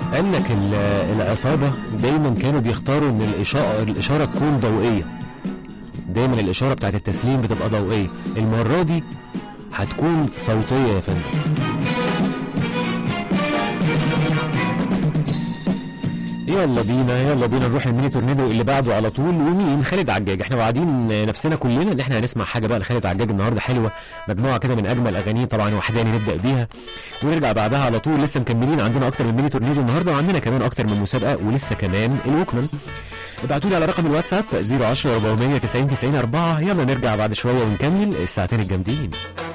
قال لك ال- العصابه دايما كانوا بيختاروا ان الاشاره الاشاره تكون ضوئيه دايما الاشاره بتاعت التسليم بتبقى ضوئيه المره دي هتكون صوتيه يا فندم يلا بينا يلا بينا نروح الميني تورنيدو اللي بعده على طول ومين خالد عجاج احنا واعدين نفسنا كلنا ان احنا هنسمع حاجه بقى لخالد عجاج النهارده حلوه مجموعه كده من اجمل اغانيه طبعا وحداني نبدا بيها ونرجع بعدها على طول لسه مكملين عندنا اكتر من ميني تورنيدو النهارده وعندنا كمان اكتر من مسابقه ولسه كمان الوكمان ابعتوا لي على رقم الواتساب 010 490 90 4 يلا نرجع بعد شويه ونكمل الساعتين الجامدين